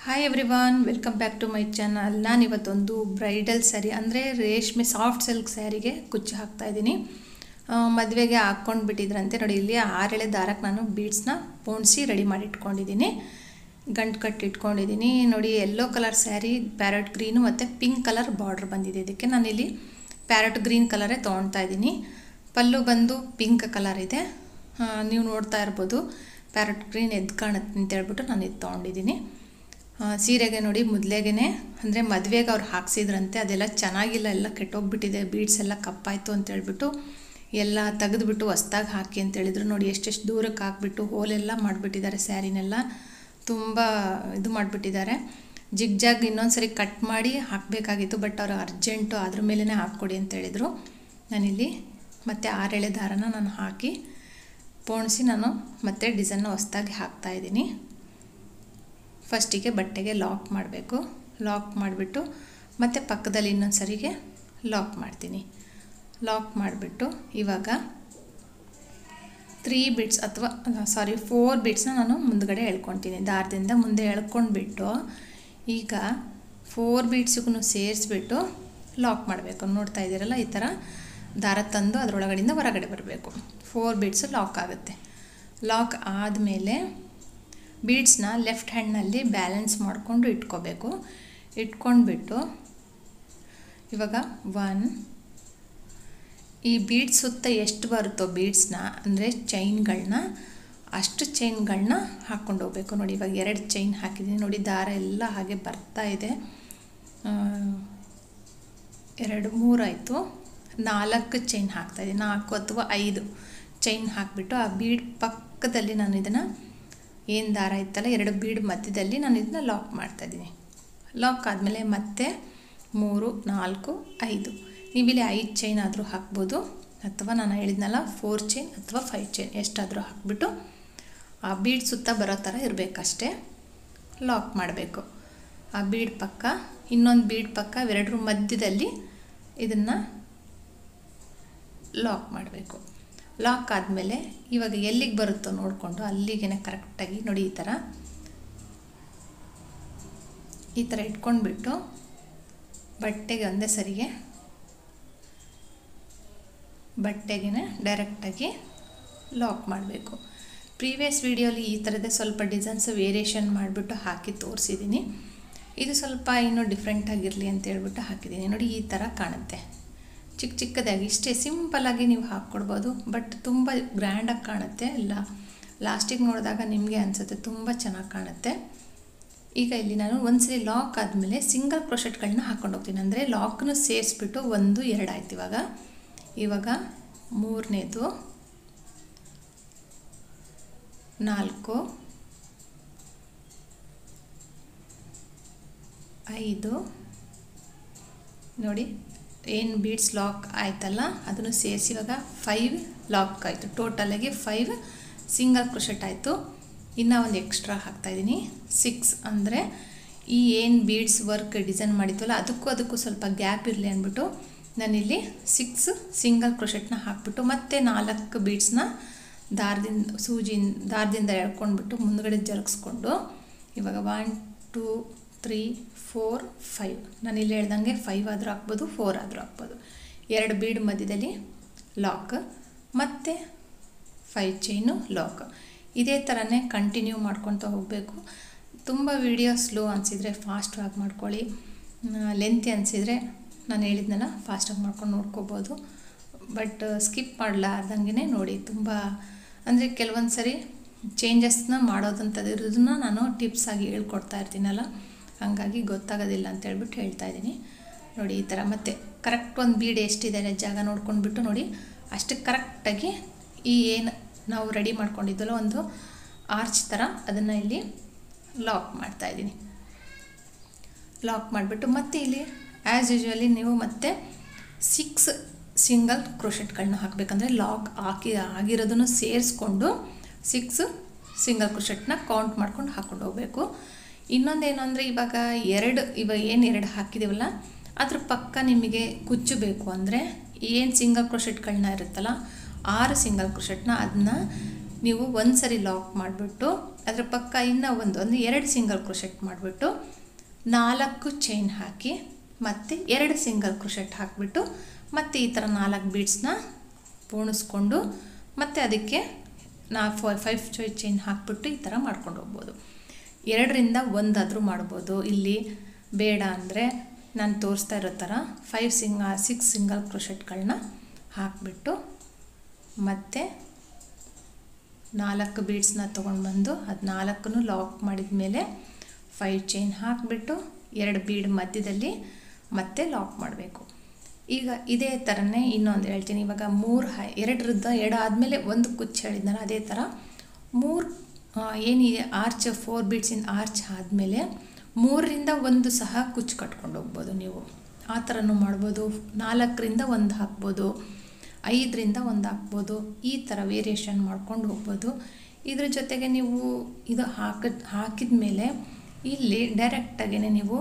hi everyone welcome back to my channel ನಾನು ಇವತ್ತೊಂದು bridal sari ಅಂದರೆ ರೇಷ್ಮೆ ಸಾಫ್ಟ್ ಸಿಲ್ಕ್ ಸ್ಯಾರಿಗೆ ಕುಚ್ಚು ಹಾಕ್ತಾ ಇದ್ದೀನಿ ಮದುವೆಗೆ ಹಾಕ್ಕೊಂಡು ಬಿಟ್ಟಿದ್ರಂತೆ ನೋಡಿ ಇಲ್ಲಿ ಆರೆಳೆ ದಾರಕ್ಕೆ ನಾನು ಬೀಡ್ಸ್ನ ಪೋಣಿಸಿ ರೆಡಿ ಮಾಡಿ ಇಟ್ಕೊಂಡಿದ್ದೀನಿ ಗಂಟು ಕಟ್ಟಿ ಇಟ್ಕೊಂಡಿದ್ದೀನಿ ನೋಡಿ yellow colour sari parrot green ಮತ್ತು ಪಿಂಕ್ ಕಲರ್ ಬಾರ್ಡ್ರ್ ಬಂದಿದೆ ಇದಕ್ಕೆ ನಾನಿಲ್ಲಿ ಪ್ಯಾರೆಟ್ ಗ್ರೀನ್ ಕಲರೇ ತೊಗೊಳ್ತಾ ಇದ್ದೀನಿ ಪಲ್ಲು ಬಂದು ಪಿಂಕ್ ಕಲರ್ ಇದೆ ಆ, ನೀವು ನೋಡ್ತಾ ಇರ್ಬೋದು ಪ್ಯಾರೆಟ್ ಗ್ರೀನ್ ಎದ್ದು ಕಾಣುತ್ತೆ ಅಂತ ಹೇಳ್ಬಿಟ್ಟು ನಾನು ಇದು ತೊಗೊಂಡಿದ್ದೀನಿ ಆ, ಸೀರೆಗೆ ನೋಡಿ ಮೊದಲೇಗೆ ಅಂದರೆ ಮದುವೆಗೆ ಅವ್ರು ಹಾಕ್ಸಿದ್ರಂತೆ ಅದೆಲ್ಲ ಚೆನ್ನಾಗಿಲ್ಲ ಎಲ್ಲ ಕೆಟ್ಟೋಗ್ಬಿಟ್ಟಿದೆ ಬೀಡ್ಸ್ ಎಲ್ಲ ಕಪ್ಪಾಯಿತು ಅಂತ ಹೇಳ್ಬಿಟ್ಟು ಎಲ್ಲ ತೆಗೆದುಬಿಟ್ಟು ಹೊಸ್ದಾಗಿ ಹಾಕಿ ಅಂತ ಹೇಳಿದ್ರು ನೋಡಿ ಎಷ್ಟೆಷ್ಟು ದೂರಕ್ಕೆ ಹಾಕ್ಬಿಟ್ಟು ಹೋಲೆಲ್ಲ ಮಾಡಿಬಿಟ್ಟಿದ್ದಾರೆ ಸ್ಯಾರಿನೆಲ್ಲ ತುಂಬ ಇದು ಮಾಡಿಬಿಟ್ಟಿದ್ದಾರೆ ಜಿಗ್ ಜಾಗ್ ಇನ್ನೊಂದು ಸರಿ ಕಟ್ ಮಾಡಿ ಹಾಕಬೇಕಾಗಿತ್ತು ಬಟ್ ಅವರು ಅರ್ಜೆಂಟು ಅದ್ರ ಮೇಲೇ ಹಾಕ್ಕೊಡಿ ಅಂತ ಹೇಳಿದರು ನಾನಿಲ್ಲಿ ಮತ್ತೆ ಆರೆಳೆ ದಾರನ ನಾನು ಹಾಕಿ ಪೋಣಿಸಿ ನಾನು ಮತ್ತೆ ಡಿಸೈನ್ನ ಹೊಸ್ದಾಗಿ ಹಾಕ್ತಾಯಿದ್ದೀನಿ ಫಸ್ಟಿಗೆ ಬಟ್ಟೆಗೆ ಲಾಕ್ ಮಾಡಬೇಕು ಲಾಕ್ ಮಾಡಿಬಿಟ್ಟು ಮತ್ತೆ ಪಕ್ಕದಲ್ಲಿ ಇನ್ನೊಂದು ಸರಿಗೆ ಲಾಕ್ ಮಾಡ್ತೀನಿ ಲಾಕ್ ಮಾಡಿಬಿಟ್ಟು ಇವಾಗ ತ್ರೀ ಬಿಟ್ಸ್ ಅಥವಾ ಸಾರಿ ಫೋರ್ ಬಿಟ್ಸ್ನ ನಾನು ಮುಂದ್ಗಡೆ ಎಳ್ಕೊತೀನಿ ದಾರದಿಂದ ಮುಂದೆ ಎಳ್ಕೊಂಡ್ಬಿಟ್ಟು ಈಗ ಫೋರ್ ಬೀಟ್ಸಿಗೂ ಸೇರಿಸ್ಬಿಟ್ಟು ಲಾಕ್ ಮಾಡಬೇಕು ನೋಡ್ತಾ ಇದ್ದೀರಲ್ಲ ಈ ಥರ ದಾರ ತಂದು ಅದರೊಳಗಡೆಯಿಂದ ಹೊರಗಡೆ ಬರಬೇಕು ಫೋರ್ ಬೀಟ್ಸು ಲಾಕ್ ಆಗುತ್ತೆ ಲಾಕ್ ಆದಮೇಲೆ ಬೀಡ್ಸ್ನ ಲೆಫ್ಟ್ ಹ್ಯಾಂಡ್ನಲ್ಲಿ ಬ್ಯಾಲೆನ್ಸ್ ಮಾಡಿಕೊಂಡು ಇಟ್ಕೋಬೇಕು ಇಟ್ಕೊಂಡ್ಬಿಟ್ಟು ಇವಾಗ ಒನ್ ಈ ಬೀಡ್ಸ್ ಸುತ್ತ ಎಷ್ಟು ಬರುತ್ತೋ ಬೀಡ್ಸ್ನ ಅಂದರೆ ಚೈನ್ಗಳನ್ನ ಅಷ್ಟು ಚೈನ್ಗಳನ್ನ ಹಾಕ್ಕೊಂಡು ಹೋಗ್ಬೇಕು ನೋಡಿ ಇವಾಗ ಎರಡು ಚೈನ್ ಹಾಕಿದ್ದೀನಿ ನೋಡಿ ದಾರ ಎಲ್ಲ ಹಾಗೆ ಬರ್ತಾ ಇದೆ ಆ, ಎರಡು ಮೂರಾಯಿತು ನಾಲ್ಕು ಚೈನ್ ಹಾಕ್ತಾಯಿದ್ದೀನಿ ನಾಲ್ಕು ಅಥವಾ ಐದು ಚೈನ್ ಹಾಕಿಬಿಟ್ಟು ಆ ಬೀಡ್ ಪಕ್ಕದಲ್ಲಿ ನಾನು ಇದನ್ನು ಏನು ದಾರ ಇತ್ತಲ್ಲ ಎರಡು ಬೀಡ್ ಮಧ್ಯದಲ್ಲಿ ನಾನು ಇದನ್ನ ಲಾಕ್ ಮಾಡ್ತಾಯಿದ್ದೀನಿ ಲಾಕ್ ಆದಮೇಲೆ ಮತ್ತೆ ಮೂರು ನಾಲ್ಕು ಐದು ನೀವಿಲ್ಲಿ ಐದು ಚೈನ್ ಆದರೂ ಹಾಕ್ಬೋದು ಅಥವಾ ನಾನು ಹೇಳಿದ್ನಲ್ಲ ಫೋರ್ ಚೈನ್ ಅಥವಾ ಫೈವ್ ಚೈನ್ ಎಷ್ಟಾದರೂ ಹಾಕ್ಬಿಟ್ಟು ಆ ಬೀಡ್ ಸುತ್ತ ಬರೋ ಥರ ಇರಬೇಕಷ್ಟೇ ಲಾಕ್ ಮಾಡಬೇಕು ಆ ಬೀಡ್ ಪಕ್ಕ ಇನ್ನೊಂದು ಬೀಡ್ ಪಕ್ಕ ಇವೆರಡರ ಮಧ್ಯದಲ್ಲಿ ಇದನ್ನು ಲಾಕ್ ಮಾಡಬೇಕು ಲಾಕ್ ಆದಮೇಲೆ ಇವಾಗ ಎಲ್ಲಿಗೆ ಬರುತ್ತೋ ನೋಡಿಕೊಂಡು ಅಲ್ಲಿಗೆ ಕರೆಕ್ಟಾಗಿ ನೋಡಿ ಈ ಥರ ಈ ಥರ ಇಟ್ಕೊಂಡ್ಬಿಟ್ಟು ಬಟ್ಟೆಗೆ ಒಂದೇ ಸರಿಗೆ ಬಟ್ಟೆಗೆ ಡೈರೆಕ್ಟಾಗಿ ಲಾಕ್ ಮಾಡಬೇಕು ಪ್ರೀವಿಯಸ್ ವೀಡಿಯೋಲಿ ಈ ಥರದೇ ಸ್ವಲ್ಪ ಡಿಸೈನ್ಸ್ ವೇರಿಯೇಷನ್ ಮಾಡಿಬಿಟ್ಟು ಹಾಕಿ ತೋರಿಸಿದ್ದೀನಿ ಇದು ಸ್ವಲ್ಪ ಇನ್ನೂ ಡಿಫ್ರೆಂಟಾಗಿರಲಿ ಅಂತ ಹೇಳ್ಬಿಟ್ಟು ಹಾಕಿದ್ದೀನಿ ನೋಡಿ ಈ ಥರ ಕಾಣುತ್ತೆ ಚಿಕ್ಕ ಚಿಕ್ಕದಾಗಿ ಇಷ್ಟೇ ಸಿಂಪಲ್ಲಾಗಿ ನೀವು ಹಾಕ್ಕೊಡ್ಬೋದು ಬಟ್ ತುಂಬ ಗ್ರ್ಯಾಂಡಾಗಿ ಕಾಣುತ್ತೆ ಇಲ್ಲ ಲಾಸ್ಟಿಗೆ ನೋಡಿದಾಗ ನಿಮಗೆ ಅನಿಸುತ್ತೆ ತುಂಬ ಚೆನ್ನಾಗಿ ಕಾಣುತ್ತೆ ಈಗ ಇಲ್ಲಿ ನಾನು ಒಂದ್ಸಲಿ ಲಾಕ್ ಆದಮೇಲೆ ಸಿಂಗಲ್ ಕ್ರೋಶೆಟ್ಗಳನ್ನ ಹಾಕ್ಕೊಂಡು ಹೋಗ್ತೀನಿ ಅಂದರೆ ಲಾಕ್ನು ಸೇರಿಸ್ಬಿಟ್ಟು ಒಂದು ಎರಡು ಆಯ್ತು ಇವಾಗ ಇವಾಗ ಮೂರನೇದು ನಾಲ್ಕು ಐದು ನೋಡಿ ಏನು ಬೀಡ್ಸ್ ಲಾಕ್ ಆಯ್ತಲ್ಲ ಅದನ್ನು ಸೇರಿಸಿ ಇವಾಗ ಫೈವ್ ಲಾಕ್ ಆಯಿತು ಟೋಟಲಾಗಿ ಫೈವ್ ಸಿಂಗಲ್ ಕ್ರೋಶೆಟ್ ಆಯಿತು ಇನ್ನು ಒಂದು ಎಕ್ಸ್ಟ್ರಾ ಹಾಕ್ತಾಯಿದ್ದೀನಿ ಸಿಕ್ಸ್ ಅಂದರೆ ಈ ಏನು ಬೀಡ್ಸ್ ವರ್ಕ್ ಡಿಸೈನ್ ಮಾಡಿದ್ವಲ್ಲ ಅದಕ್ಕೂ ಅದಕ್ಕೂ ಸ್ವಲ್ಪ ಗ್ಯಾಪ್ ಇರಲಿ ಅಂದ್ಬಿಟ್ಟು ನಾನಿಲ್ಲಿ ಸಿಕ್ಸ್ ಸಿಂಗಲ್ ಕ್ರೋಶೆಟ್ನ ಹಾಕ್ಬಿಟ್ಟು ಮತ್ತೆ ನಾಲ್ಕು ಬೀಡ್ಸ್ನ ದಾರದಿಂದ ಸೂಜಿ ದಾರದಿಂದ ಎಳ್ಕೊಂಡ್ಬಿಟ್ಟು ಮುಂದ್ಗಡೆ ಜರುಗಿಸ್ಕೊಂಡು ಇವಾಗ one two three four five ನಾನು ಇಲ್ಲಿ ಹೇಳ್ದಂಗೆ ಫೈವ್ ಆದರೂ ಹಾಕ್ಬೋದು ಫೋರ್ ಆದರೂ ಹಾಕ್ಬೋದು ಎರಡು ಬೀಡ್ ಮಧ್ಯದಲ್ಲಿ ಲಾಕ್ ಮತ್ತು ಫೈವ್ ಚೈನು ಲಾಕ್ ಇದೇ ಥರನೇ ಕಂಟಿನ್ಯೂ ಮಾಡ್ಕೊತ ಹೋಗಬೇಕು ತುಂಬ ವಿಡಿಯೋ ಸ್ಲೋ ಅನಿಸಿದರೆ ಫಾಸ್ಟಾಗಿ ಮಾಡ್ಕೊಳ್ಳಿ ಲೆಂತಿ ಅನಿಸಿದರೆ ನಾನು ಹೇಳಿದ್ನಲ್ಲ ಫಾಸ್ಟಾಗಿ ಮಾಡ್ಕೊಂಡು ನೋಡ್ಕೋಬೋದು ಬಟ್ ಸ್ಕಿಪ್ ಮಾಡಲಾರ್ದಂಗೆ ನೋಡಿ ತುಂಬ ಅಂದರೆ ಕೆಲವೊಂದು ಸರಿ ಚೇಂಜಸ್ನ ಮಾಡೋದಂಥದ್ದು ಇರೋದನ್ನ ನಾನು ಟಿಪ್ಸ್ ಆಗಿ ಹೇಳ್ಕೊಡ್ತಾ ಇರ್ತೀನಲ್ಲ ಹಾಗಾಗಿ ಗೊತ್ತಾಗೋದಿಲ್ಲ ಅಂತ ಹೇಳ್ಬಿಟ್ಟು ಹೇಳ್ತಾ ಇದ್ದೀನಿ ನೋಡಿ ಈ ಥರ ಮತ್ತೆ ಕರೆಕ್ಟ್ ಒಂದು ಬೀಡ್ ಎಷ್ಟಿದೆ ಜಾಗ ನೋಡ್ಕೊಂಡ್ಬಿಟ್ಟು ನೋಡಿ ಅಷ್ಟು ಕರೆಕ್ಟಾಗಿ ಈ ಏನು ನಾವು ರೆಡಿ ಮಾಡ್ಕೊಂಡಿದ್ದಲ್ಲ ಒಂದು ಆರ್ಚ್ ಥರ ಅದನ್ನು ಇಲ್ಲಿ ಲಾಕ್ ಮಾಡ್ತಾ ಇದ್ದೀನಿ ಲಾಕ್ ಮಾಡಿಬಿಟ್ಟು ಮತ್ತೆ ಇಲ್ಲಿ ಆ್ಯಸ್ ಯೂಶ್ವಲಿ ನೀವು ಮತ್ತೆ ಸಿಕ್ಸ್ ಸಿಂಗಲ್ ಕ್ರೋಶೆಟ್ಗಳನ್ನ ಹಾಕಬೇಕಂದ್ರೆ ಲಾಕ್ ಹಾಕಿ ಆಗಿರೋದನ್ನು ಸೇರಿಸ್ಕೊಂಡು ಸಿಕ್ಸ್ ಸಿಂಗಲ್ ಕ್ರೋಶೆಟ್ನ ಕೌಂಟ್ ಮಾಡ್ಕೊಂಡು ಹಾಕ್ಕೊಂಡು ಹೋಗಬೇಕು ಇನ್ನೊಂದೇನು ಅಂದರೆ ಇವಾಗ ಎರಡು ಇವಾಗ ಏನು ಎರಡು ಹಾಕಿದ್ದೀವಲ್ಲ ಅದ್ರ ಪಕ್ಕ ನಿಮಗೆ ಕುಚ್ಚು ಬೇಕು ಅಂದರೆ ಏನು ಸಿಂಗಲ್ ಕ್ರೋಶೆಟ್ಗಳನ್ನ ಇರುತ್ತಲ್ಲ ಆರು ಸಿಂಗಲ್ ಕ್ರೋಶೆಟ್ನ ಅದನ್ನ ನೀವು ಒಂದು ಸರಿ ಲಾಕ್ ಮಾಡಿಬಿಟ್ಟು ಅದರ ಪಕ್ಕ ಇನ್ನೂ ಒಂದು ಒಂದು ಎರಡು ಸಿಂಗಲ್ ಕ್ರೋಶೆಟ್ ಮಾಡಿಬಿಟ್ಟು ನಾಲ್ಕು ಚೈನ್ ಹಾಕಿ ಮತ್ತು ಎರಡು ಸಿಂಗಲ್ ಕ್ರೋಶೆಟ್ ಹಾಕಿಬಿಟ್ಟು ಮತ್ತು ಈ ಥರ ನಾಲ್ಕು ಬೀಡ್ಸ್ನ ಪೋಣಿಸ್ಕೊಂಡು ಮತ್ತು ಅದಕ್ಕೆ ನಾ ಫೈವ್ ಚೈನ್ ಹಾಕ್ಬಿಟ್ಟು ಈ ಥರ ಮಾಡ್ಕೊಂಡು ಹೋಗ್ಬೋದು ಎರಡರಿಂದ ಒಂದಾದರೂ ಮಾಡ್ಬೋದು ಇಲ್ಲಿ ಬೇಡ ಅಂದರೆ ನಾನು ತೋರಿಸ್ತಾ ಇರೋ ಥರ ಫೈವ್ ಸಿಂಗ ಸಿಕ್ಸ್ ಸಿಂಗಲ್ ಕ್ರೋಶೆಟ್ಗಳನ್ನ ಹಾಕಿಬಿಟ್ಟು ಮತ್ತು ನಾಲ್ಕು ಬೀಡ್ಸ್ನ ತೊಗೊಂಡು ಬಂದು ಅದು ನಾಲ್ಕನ್ನು ಲಾಕ್ ಮಾಡಿದ ಮೇಲೆ ಫೈವ್ ಚೈನ್ ಹಾಕಿಬಿಟ್ಟು ಎರಡು ಬೀಡ್ ಮಧ್ಯದಲ್ಲಿ ಮತ್ತೆ ಲಾಕ್ ಮಾಡಬೇಕು ಈಗ ಇದೇ ಥರನೇ ಇನ್ನೊಂದು ಹೇಳ್ತೀನಿ ಇವಾಗ ಮೂರು ಹೈ ಎರಡರದ್ದು ಎರಡು ಆದಮೇಲೆ ಒಂದು ಕುಚ್ಚು ಹೇಳಿದ್ನಲ್ಲ ಅದೇ ಥರ ಮೂರು ಏನಿದೆ ಆರ್ಚ್ ಫೋರ್ ಬೀಡ್ಸಿನ ಆರ್ಚ್ ಆದಮೇಲೆ ಮೂರರಿಂದ ಒಂದು ಸಹ ಕುಚ್ಚು ಕಟ್ಕೊಂಡು ಹೋಗ್ಬೋದು ನೀವು ಆ ಥರನೂ ಮಾಡ್ಬೋದು ನಾಲ್ಕರಿಂದ ಒಂದು ಹಾಕ್ಬೋದು ಐದರಿಂದ ಒಂದು ಹಾಕ್ಬೋದು ಈ ಥರ ವೇರಿಯೇಷನ್ ಮಾಡ್ಕೊಂಡು ಹೋಗ್ಬೋದು ಇದ್ರ ಜೊತೆಗೆ ನೀವು ಇದು ಹಾಕಿದ ಹಾಕಿದ ಮೇಲೆ ಇಲ್ಲಿ ಡೈರೆಕ್ಟಾಗೇ ನೀವು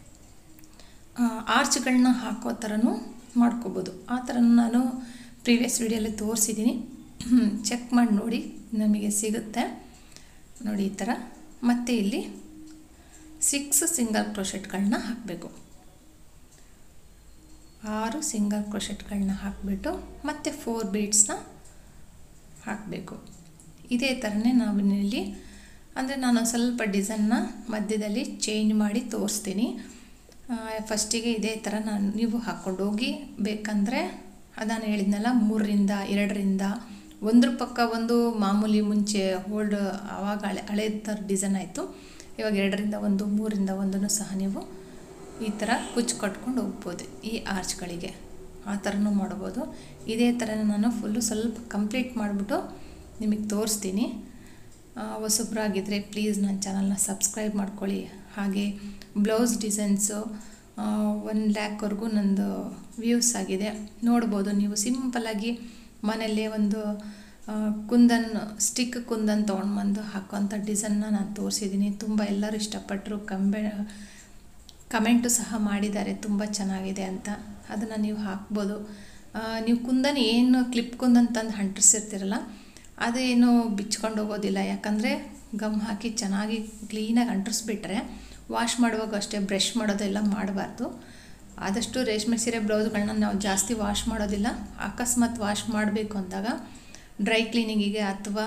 ಆರ್ಚ್ಗಳನ್ನ ಹಾಕೋ ಥರನೂ ಮಾಡ್ಕೋಬೋದು ಆ ಥರ ನಾನು ಪ್ರೀವಿಯಸ್ ವಿಡಿಯೋಲಿ ತೋರಿಸಿದ್ದೀನಿ ಚೆಕ್ ಮಾಡಿ ನೋಡಿ ನಮಗೆ ಸಿಗುತ್ತೆ ನೋಡಿ ಈ ಥರ ಮತ್ತು ಇಲ್ಲಿ ಸಿಕ್ಸ್ ಸಿಂಗಲ್ ಕ್ರೋಶೆಟ್ಗಳನ್ನ ಹಾಕಬೇಕು ಆರು ಸಿಂಗಲ್ ಕ್ರೋಶೆಟ್ಗಳನ್ನ ಹಾಕಿಬಿಟ್ಟು ಮತ್ತು ಫೋರ್ ಬೀಡ್ಸ್ನ ಹಾಕಬೇಕು ಇದೇ ಥರನೇ ನಾವು ಇಲ್ಲಿ ಅಂದರೆ ನಾನು ಸ್ವಲ್ಪ ಡಿಸೈನ್ನ ಮಧ್ಯದಲ್ಲಿ ಚೇಂಜ್ ಮಾಡಿ ತೋರಿಸ್ತೀನಿ ಫಸ್ಟಿಗೆ ಇದೇ ಥರ ನಾನು ನೀವು ಹಾಕ್ಕೊಂಡು ಹೋಗಿ ಬೇಕಂದರೆ ಅದಾನು ಹೇಳಿದ್ನಲ್ಲ ಮೂರರಿಂದ ಎರಡರಿಂದ ಒಂದ್ರ ಪಕ್ಕ ಒಂದು ಮಾಮೂಲಿ ಮುಂಚೆ ಓಲ್ಡ್ ಆವಾಗ ಹಳೆ ಹಳೆ ಥರ ಡಿಸೈನ್ ಆಯಿತು ಇವಾಗ ಎರಡರಿಂದ ಒಂದು ಮೂರಿಂದ ಒಂದನ್ನು ಸಹ ನೀವು ಈ ಥರ ಕುಚ್ಚು ಕಟ್ಕೊಂಡು ಹೋಗ್ಬೋದು ಈ ಆರ್ಚ್ಗಳಿಗೆ ಆ ಥರನೂ ಮಾಡ್ಬೋದು ಇದೇ ಥರ ನಾನು ಫುಲ್ಲು ಸ್ವಲ್ಪ ಕಂಪ್ಲೀಟ್ ಮಾಡಿಬಿಟ್ಟು ನಿಮಗೆ ತೋರಿಸ್ತೀನಿ ಹೊಸಬ್ರಾಗಿದ್ದರೆ ಪ್ಲೀಸ್ ನನ್ನ ಚಾನಲ್ನ ಸಬ್ಸ್ಕ್ರೈಬ್ ಮಾಡ್ಕೊಳ್ಳಿ ಹಾಗೆ ಬ್ಲೌಸ್ ಡಿಸೈನ್ಸು ಒನ್ ಲ್ಯಾಕ್ವರೆಗೂ ನಂದು ವ್ಯೂಸ್ ಆಗಿದೆ ನೋಡ್ಬೋದು ನೀವು ಸಿಂಪಲ್ಲಾಗಿ ಮನೆಯಲ್ಲೇ ಒಂದು ಕುಂದನ್ ಸ್ಟಿಕ್ ಕುಂದನ್ ತೊಗೊಂಡು ಬಂದು ಹಾಕೋಂಥ ಡಿಸೈನ್ನ ನಾನು ತೋರಿಸಿದ್ದೀನಿ ತುಂಬ ಎಲ್ಲರೂ ಇಷ್ಟಪಟ್ಟರು ಕಂಬೆ ಕಮೆಂಟು ಸಹ ಮಾಡಿದ್ದಾರೆ ತುಂಬ ಚೆನ್ನಾಗಿದೆ ಅಂತ ಅದನ್ನು ನೀವು ಹಾಕ್ಬೋದು ನೀವು ಕುಂದನ್ ಏನು ಕ್ಲಿಪ್ ಕುಂದನ್ ತಂದು ಅಂಟಿಸಿರ್ತೀರಲ್ಲ ಅದೇನು ಬಿಚ್ಕೊಂಡು ಹೋಗೋದಿಲ್ಲ ಯಾಕಂದರೆ ಗಮ್ ಹಾಕಿ ಚೆನ್ನಾಗಿ ಕ್ಲೀನಾಗಿ ಅಂಟಿಸ್ಬಿಟ್ರೆ ವಾಶ್ ಮಾಡುವಾಗ ಅಷ್ಟೇ ಬ್ರಷ್ ಮಾಡೋದೆಲ್ಲ ಮಾಡಬಾರ್ದು ಆದಷ್ಟು ರೇಷ್ಮೆ ಸೀರೆ ಬ್ಲೌಸ್ಗಳನ್ನ ನಾವು ಜಾಸ್ತಿ ವಾಶ್ ಮಾಡೋದಿಲ್ಲ ಅಕಸ್ಮಾತ್ ವಾಶ್ ಮಾಡಬೇಕು ಅಂದಾಗ ಡ್ರೈ ಕ್ಲೀನಿಂಗಿಗೆ ಅಥವಾ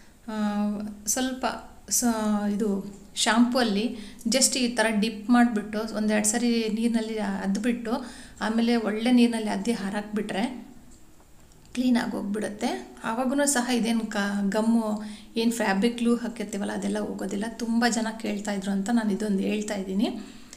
ಸ್ವಲ್ಪ ಸ ಇದು ಶಾಂಪೂಲ್ಲಿ ಜಸ್ಟ್ ಈ ಥರ ಡಿಪ್ ಮಾಡಿಬಿಟ್ಟು ಒಂದೆರಡು ಸರಿ ನೀರಿನಲ್ಲಿ ಅದ್ಬಿಟ್ಟು ಆಮೇಲೆ ಒಳ್ಳೆ ನೀರಿನಲ್ಲಿ ಅದ್ದಿ ಹಾರಾಕ್ಬಿಟ್ರೆ ಕ್ಲೀನಾಗಿ ಹೋಗ್ಬಿಡುತ್ತೆ ಆವಾಗೂ ಸಹ ಇದೇನು ಕ ಗಮ್ಮು ಏನು ಫ್ಯಾಬ್ರಿಕ್ ಗ್ಲೂ ಹಾಕಿರ್ತೀವಲ್ಲ ಅದೆಲ್ಲ ಹೋಗೋದಿಲ್ಲ ತುಂಬ ಜನ ಕೇಳ್ತಾಯಿದ್ರು ಅಂತ ನಾನು ಇದೊಂದು ಹೇಳ್ತಾ ಇದ್ದೀನಿ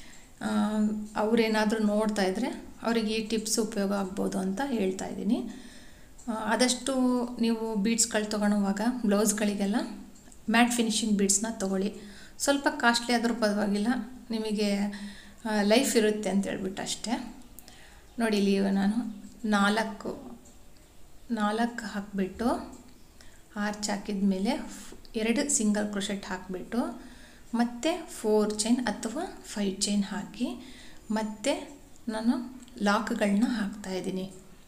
ಅವರೇನಾದರೂ ನೋಡ್ತಾ ಇದ್ದರೆ ಅವರಿಗೆ ಈ ಟಿಪ್ಸ್ ಉಪಯೋಗ ಆಗ್ಬೋದು ಅಂತ ಹೇಳ್ತಾ ಇದ್ದೀನಿ ಆದಷ್ಟು ನೀವು ಬೀಡ್ಸ್ಗಳು ತೊಗೊಳುವಾಗ ಬ್ಲೌಸ್ಗಳಿಗೆಲ್ಲ ಮ್ಯಾಟ್ ಫಿನಿಶಿಂಗ್ ಬೀಡ್ಸ್ನ ತೊಗೊಳ್ಳಿ ಸ್ವಲ್ಪ ಕಾಸ್ಟ್ಲಿ ಆದರೂ ಪರವಾಗಿಲ್ಲ ನಿಮಗೆ ಲೈಫ್ ಇರುತ್ತೆ ಅಂತ ಹೇಳ್ಬಿಟ್ಟು ಅಷ್ಟೇ ನೋಡಿ ಇಲ್ಲಿ ನಾನು ನಾಲ್ಕು ನಾಲ್ಕು ಹಾಕಿಬಿಟ್ಟು ಆರ್ಚ್ ಹಾಕಿದ ಮೇಲೆ ಎರಡು ಸಿಂಗಲ್ ಕ್ರೋಶೆಟ್ ಹಾಕಿಬಿಟ್ಟು ಮತ್ತು ಫೋರ್ ಚೈನ್ ಅಥವಾ ಫೈವ್ ಚೈನ್ ಹಾಕಿ ಮತ್ತು ನಾನು ಲಾಕ್ಗಳನ್ನ ಹಾಕ್ತಾಯಿದ್ದೀನಿ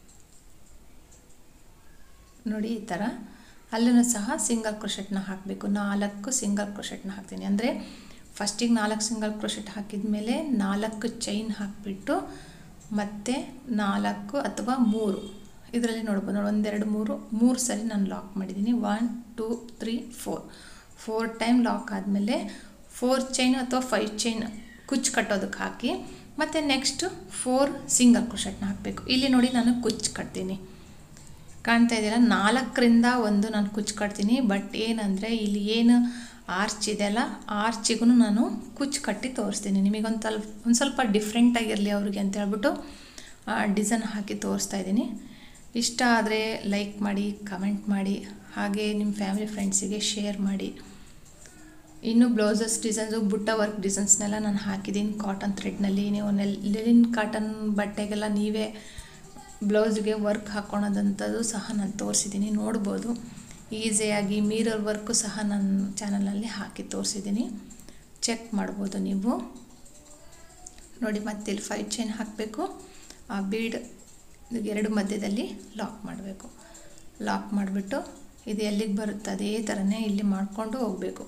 ನೋಡಿ ಈ ಥರ ಅಲ್ಲೂ ಸಹ ಸಿಂಗಲ್ ಕ್ರೋಶೆಟ್ನ ಹಾಕಬೇಕು ನಾಲ್ಕು ಸಿಂಗಲ್ ಕ್ರೋಶೆಟ್ನ ಹಾಕ್ತೀನಿ ಅಂದರೆ ಫಸ್ಟಿಗೆ ನಾಲ್ಕು ಸಿಂಗಲ್ ಕ್ರೋಶೆಟ್ ಹಾಕಿದ ಮೇಲೆ ನಾಲ್ಕು ಚೈನ್ ಹಾಕಿಬಿಟ್ಟು ಮತ್ತು ನಾಲ್ಕು ಅಥವಾ ಮೂರು ಇದರಲ್ಲಿ ನೋಡ್ಬೋದು ನೋಡಿ ಒಂದೆರಡು ಮೂರು ಮೂರು ಸರಿ ನಾನು ಲಾಕ್ ಮಾಡಿದ್ದೀನಿ one two three four four time lock ಆದಮೇಲೆ ಫೋರ್ ಚೈನ್ ಅಥವಾ ಫೈವ್ ಚೈನ್ ಕುಚ್ಚು ಕಟ್ಟೋದಕ್ಕೆ ಹಾಕಿ ಮತ್ತು ನೆಕ್ಸ್ಟು ಫೋರ್ ಸಿಂಗಲ್ ಕ್ರೋಶೆಟ್ನ ಹಾಕಬೇಕು ಇಲ್ಲಿ ನೋಡಿ ನಾನು ಕುಚ್ಚು ಕಟ್ತೀನಿ ಕಾಣ್ತಾ ಇದೆಯಲ್ಲ ನಾಲ್ಕರಿಂದ ಒಂದು ನಾನು ಕುಚ್ಚು ಕಟ್ತೀನಿ ಬಟ್ ಏನಂದರೆ ಇಲ್ಲಿ ಏನು ಆರ್ಚ್ ಇದೆಯಲ್ಲ ಆರ್ಚಿಗೂ ನಾನು ಕುಚ್ಚು ಕಟ್ಟಿ ತೋರಿಸ್ತೀನಿ ನಿಮಗೊಂದು ಸ್ವಲ್ಪ ಒಂದು ಸ್ವಲ್ಪ ಡಿಫ್ರೆಂಟಾಗಿರಲಿ ಅವ್ರಿಗೆ ಅಂತ ಹೇಳ್ಬಿಟ್ಟು ಡಿಸೈನ್ ಹಾಕಿ ತೋರಿಸ್ತಾ ಇದ್ದೀನಿ ಇಷ್ಟ ಆದರೆ ಲೈಕ್ ಮಾಡಿ ಕಮೆಂಟ್ ಮಾಡಿ ಹಾಗೆ ನಿಮ್ಮ ಫ್ಯಾಮಿಲಿ ಫ್ರೆಂಡ್ಸಿಗೆ ಶೇರ್ ಮಾಡಿ ಇನ್ನು ಬ್ಲೌಸಸ್ ಡಿಸೈನ್ಸು ಬುಟ್ಟ ವರ್ಕ್ ಡಿಸೈನ್ಸ್ನೆಲ್ಲ ನಾನು ಹಾಕಿದ್ದೀನಿ ಕಾಟನ್ ಥ್ರೆಡ್ನಲ್ಲಿ ನೀವು ನೆಲ್ ಲಿಲಿನ್ ಕಾಟನ್ ಬಟ್ಟೆಗೆಲ್ಲ ನೀವೇ ಬ್ಲೌಸ್ಗೆ ವರ್ಕ್ ಹಾಕ್ಕೊಳೋದಂಥದ್ದು ಸಹ ನಾನು ತೋರಿಸಿದ್ದೀನಿ ನೋಡ್ಬೋದು ಈಸಿಯಾಗಿ ಮೀರರ್ ವರ್ಕು ಸಹ ನನ್ನ ಚಾನಲಲ್ಲಿ ಹಾಕಿ ತೋರಿಸಿದ್ದೀನಿ ಚೆಕ್ ಮಾಡ್ಬೋದು ನೀವು ನೋಡಿ ಮತ್ತೆ ಇಲ್ಲಿ ಫೈವ್ ಚೈನ್ ಹಾಕಬೇಕು ಆ ಬೀಡ್ ಎರಡು ಮಧ್ಯದಲ್ಲಿ ಲಾಕ್ ಮಾಡಬೇಕು ಲಾಕ್ ಮಾಡಿಬಿಟ್ಟು ಇದು ಎಲ್ಲಿಗೆ ಬರುತ್ತೆ ಅದೇ ಥರನೇ ಇಲ್ಲಿ ಮಾಡಿಕೊಂಡು ಹೋಗಬೇಕು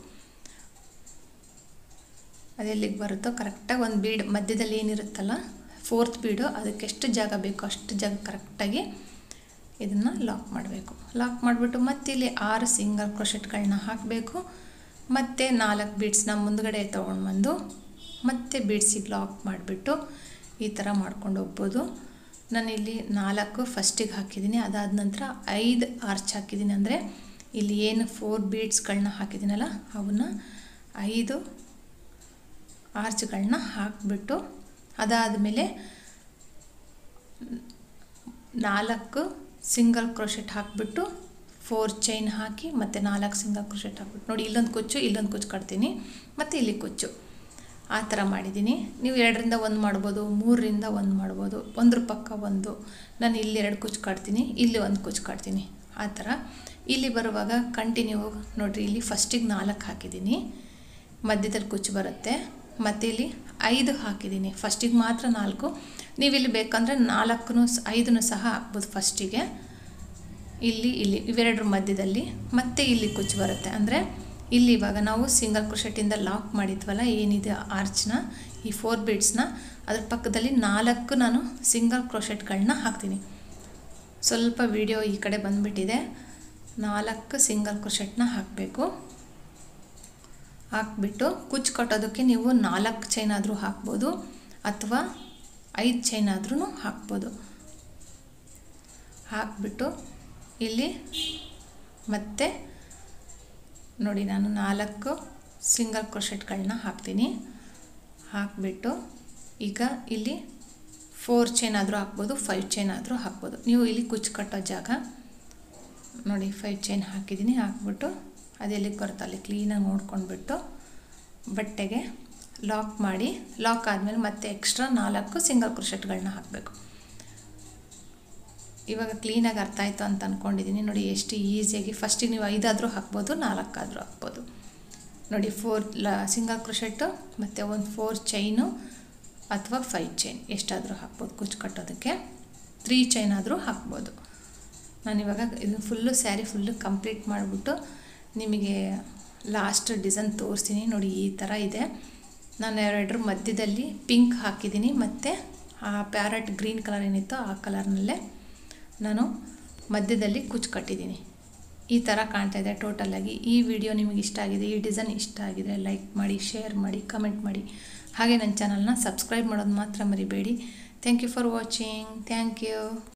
ಅದು ಎಲ್ಲಿಗೆ ಬರುತ್ತೋ ಕರೆಕ್ಟಾಗಿ ಒಂದು ಬೀಡ್ ಮಧ್ಯದಲ್ಲಿ ಏನಿರುತ್ತಲ್ಲ ಫೋರ್ತ್ ಬೀಡು ಅದಕ್ಕೆ ಎಷ್ಟು ಜಾಗ ಬೇಕೋ ಅಷ್ಟು ಜಾಗ ಕರೆಕ್ಟಾಗಿ ಇದನ್ನು ಲಾಕ್ ಮಾಡಬೇಕು ಲಾಕ್ ಮಾಡಿಬಿಟ್ಟು ಮತ್ತೆ ಇಲ್ಲಿ ಆರು ಸಿಂಗಲ್ ಕ್ರೋಶೆಟ್ಗಳನ್ನ ಹಾಕಬೇಕು ಮತ್ತು ನಾಲ್ಕು ಬೀಡ್ಸ್ನ ಮುಂದ್ಗಡೆ ತೊಗೊಂಡು ಬಂದು ಮತ್ತೆ ಬೀಡ್ಸಿಗೆ ಲಾಕ್ ಮಾಡಿಬಿಟ್ಟು ಈ ಥರ ಮಾಡ್ಕೊಂಡು ಹೋಗ್ಬೋದು ನಾನಿಲ್ಲಿ ನಾಲ್ಕು ಫಸ್ಟಿಗೆ ಹಾಕಿದ್ದೀನಿ ಅದಾದ ನಂತರ ಐದು ಆರ್ಚ್ ಹಾಕಿದ್ದೀನಿ ಅಂದರೆ ಇಲ್ಲಿ ಏನು ಫೋರ್ ಬೀಡ್ಸ್ಗಳನ್ನ ಹಾಕಿದ್ದೀನಲ್ಲ ಅವನ್ನ ಐದು ಆರ್ಚ್ಗಳನ್ನ ಹಾಕಿಬಿಟ್ಟು ಅದಾದಮೇಲೆ ನಾಲ್ಕು ಸಿಂಗಲ್ ಕ್ರೋಶೆಟ್ ಹಾಕಿಬಿಟ್ಟು ಫೋರ್ ಚೈನ್ ಹಾಕಿ ಮತ್ತು ನಾಲ್ಕು ಸಿಂಗಲ್ ಕ್ರೋಶೆಟ್ ಹಾಕ್ಬಿಟ್ಟು ನೋಡಿ ಇಲ್ಲೊಂದು ಕುಚ್ಚು ಇಲ್ಲೊಂದು ಕುಚ್ಚು ಕಟ್ತೀನಿ ಮತ್ತು ಇಲ್ಲಿ ಕುಚ್ಚು ಆ ಥರ ಮಾಡಿದ್ದೀನಿ ನೀವು ಎರಡರಿಂದ ಒಂದು ಮಾಡ್ಬೋದು ಮೂರರಿಂದ ಒಂದು ಮಾಡ್ಬೋದು ಒಂದ್ರ ಪಕ್ಕ ಒಂದು ನಾನು ಇಲ್ಲಿ ಎರಡು ಕುಚ್ಚು ಕಾಡ್ತೀನಿ ಇಲ್ಲಿ ಒಂದು ಕುಚ್ಚು ಕಾಡ್ತೀನಿ ಆ ಥರ ಇಲ್ಲಿ ಬರುವಾಗ ಕಂಟಿನ್ಯೂ ನೋಡಿರಿ ಇಲ್ಲಿ ಫಸ್ಟಿಗೆ ನಾಲ್ಕು ಹಾಕಿದ್ದೀನಿ ಮಧ್ಯದಲ್ಲಿ ಕುಚ್ಚು ಬರುತ್ತೆ ಮತ್ತು ಇಲ್ಲಿ ಐದು ಹಾಕಿದ್ದೀನಿ ಫಸ್ಟಿಗೆ ಮಾತ್ರ ನಾಲ್ಕು ನೀವಿಲ್ಲಿ ಬೇಕಂದರೆ ನಾಲ್ಕು ಐದನ್ನು ಸಹ ಹಾಕ್ಬೋದು ಫಸ್ಟಿಗೆ ಇಲ್ಲಿ ಇಲ್ಲಿ ಇವೆರಡರ ಮಧ್ಯದಲ್ಲಿ ಮತ್ತೆ ಇಲ್ಲಿ ಕುಚ್ಚು ಬರುತ್ತೆ ಅಂದರೆ ಇಲ್ಲಿ ಇವಾಗ ನಾವು ಸಿಂಗಲ್ ಕ್ರೋಶೆಟಿಂದ ಲಾಕ್ ಮಾಡಿದ್ವಲ್ಲ ಏನಿದೆ ಆರ್ಚ್ನ ಈ ಫೋರ್ ಬೀಡ್ಸ್ನ ಅದ್ರ ಪಕ್ಕದಲ್ಲಿ ನಾಲ್ಕು ನಾನು ಸಿಂಗಲ್ ಕ್ರೋಶೆಟ್ಗಳನ್ನ ಹಾಕ್ತೀನಿ ಸ್ವಲ್ಪ ವಿಡಿಯೋ ಈ ಕಡೆ ಬಂದುಬಿಟ್ಟಿದೆ ನಾಲ್ಕು ಸಿಂಗಲ್ ಕ್ರೋಶೆಟ್ನ ಹಾಕಬೇಕು ಹಾಕ್ಬಿಟ್ಟು ಕುಚ್ಚು ಕಟ್ಟೋದಕ್ಕೆ ನೀವು ನಾಲ್ಕು ಚೈನ್ ಆದರೂ ಹಾಕ್ಬೋದು ಅಥವಾ ಐದು ಚೈನ್ ಆದ್ರೂ ಹಾಕ್ಬೋದು ಹಾಕ್ಬಿಟ್ಟು ಇಲ್ಲಿ ಮತ್ತೆ ನೋಡಿ ನಾನು ನಾಲ್ಕು ಸಿಂಗಲ್ ಕ್ರೋಶೆಟ್ಗಳನ್ನ ಹಾಕ್ತೀನಿ ಹಾಕಿಬಿಟ್ಟು ಈಗ ಇಲ್ಲಿ ಫೋರ್ ಚೈನ್ ಆದರೂ ಹಾಕ್ಬೋದು ಫೈವ್ ಚೈನ್ ಆದರೂ ಹಾಕ್ಬೋದು ನೀವು ಇಲ್ಲಿ ಕುಚ್ಚು ಕಟ್ಟೋ ಜಾಗ ನೋಡಿ ಫೈವ್ ಚೈನ್ ಹಾಕಿದ್ದೀನಿ ಹಾಕ್ಬಿಟ್ಟು ಅದೆಲ್ಲಿಗೆ ಬರುತ್ತೆ ಅಲ್ಲಿ ಕ್ಲೀನಾಗಿ ನೋಡ್ಕೊಂಡ್ಬಿಟ್ಟು ಬಟ್ಟೆಗೆ ಲಾಕ್ ಮಾಡಿ ಲಾಕ್ ಆದಮೇಲೆ ಮತ್ತೆ ಎಕ್ಸ್ಟ್ರಾ ನಾಲ್ಕು ಸಿಂಗಲ್ ಕ್ರೋಶೆಟ್ಗಳನ್ನ ಹಾಕಬೇಕು ಇವಾಗ ಕ್ಲೀನಾಗಿ ಅರ್ಥ ಆಯಿತು ಅಂತ ಅಂದ್ಕೊಂಡಿದ್ದೀನಿ ನೋಡಿ ಎಷ್ಟು ಈಸಿಯಾಗಿ ಫಸ್ಟಿಗೆ ನೀವು ಐದಾದರೂ ಹಾಕ್ಬೋದು ನಾಲ್ಕಾದರೂ ಹಾಕ್ಬೋದು ನೋಡಿ ಫೋರ್ ಲ ಸಿಂಗಲ್ ಕ್ರೋಶೆಟ್ಟು ಮತ್ತು ಒಂದು ಫೋರ್ ಚೈನು ಅಥವಾ ಫೈವ್ ಚೈನ್ ಎಷ್ಟಾದರೂ ಹಾಕ್ಬೋದು ಕುಚ್ಚು ಕಟ್ಟೋದಕ್ಕೆ ತ್ರೀ ಚೈನ್ ಆದರೂ ಹಾಕ್ಬೋದು ನಾನಿವಾಗ ಇದನ್ನು ಫುಲ್ಲು ಸ್ಯಾರಿ ಫುಲ್ಲು ಕಂಪ್ಲೀಟ್ ಮಾಡಿಬಿಟ್ಟು ನಿಮಗೆ ಲಾಸ್ಟ್ ಡಿಸೈನ್ ತೋರಿಸ್ತೀನಿ ನೋಡಿ ಈ ಥರ ಇದೆ ನಾನು ಎರಡರ ಮಧ್ಯದಲ್ಲಿ ಪಿಂಕ್ ಹಾಕಿದ್ದೀನಿ ಮತ್ತು ಆ ಪ್ಯಾರೆಟ್ ಗ್ರೀನ್ ಕಲರ್ ಏನಿತ್ತೋ ಆ ಕಲರ್ನಲ್ಲೇ ನಾನು ಮಧ್ಯದಲ್ಲಿ ಕುಚ್ಚು ಕಟ್ಟಿದ್ದೀನಿ ಈ ಥರ ಕಾಣ್ತಾ ಇದೆ ಟೋಟಲಾಗಿ ಈ ವಿಡಿಯೋ ನಿಮಗೆ ಇಷ್ಟ ಆಗಿದೆ ಈ ಡಿಸೈನ್ ಇಷ್ಟ ಆಗಿದೆ ಲೈಕ್ ಮಾಡಿ ಶೇರ್ ಮಾಡಿ ಕಮೆಂಟ್ ಮಾಡಿ ಹಾಗೆ ನನ್ನ ಚಾನಲ್ನ ಸಬ್ಸ್ಕ್ರೈಬ್ ಮಾಡೋದು ಮಾತ್ರ ಮರಿಬೇಡಿ thank you for watching thank you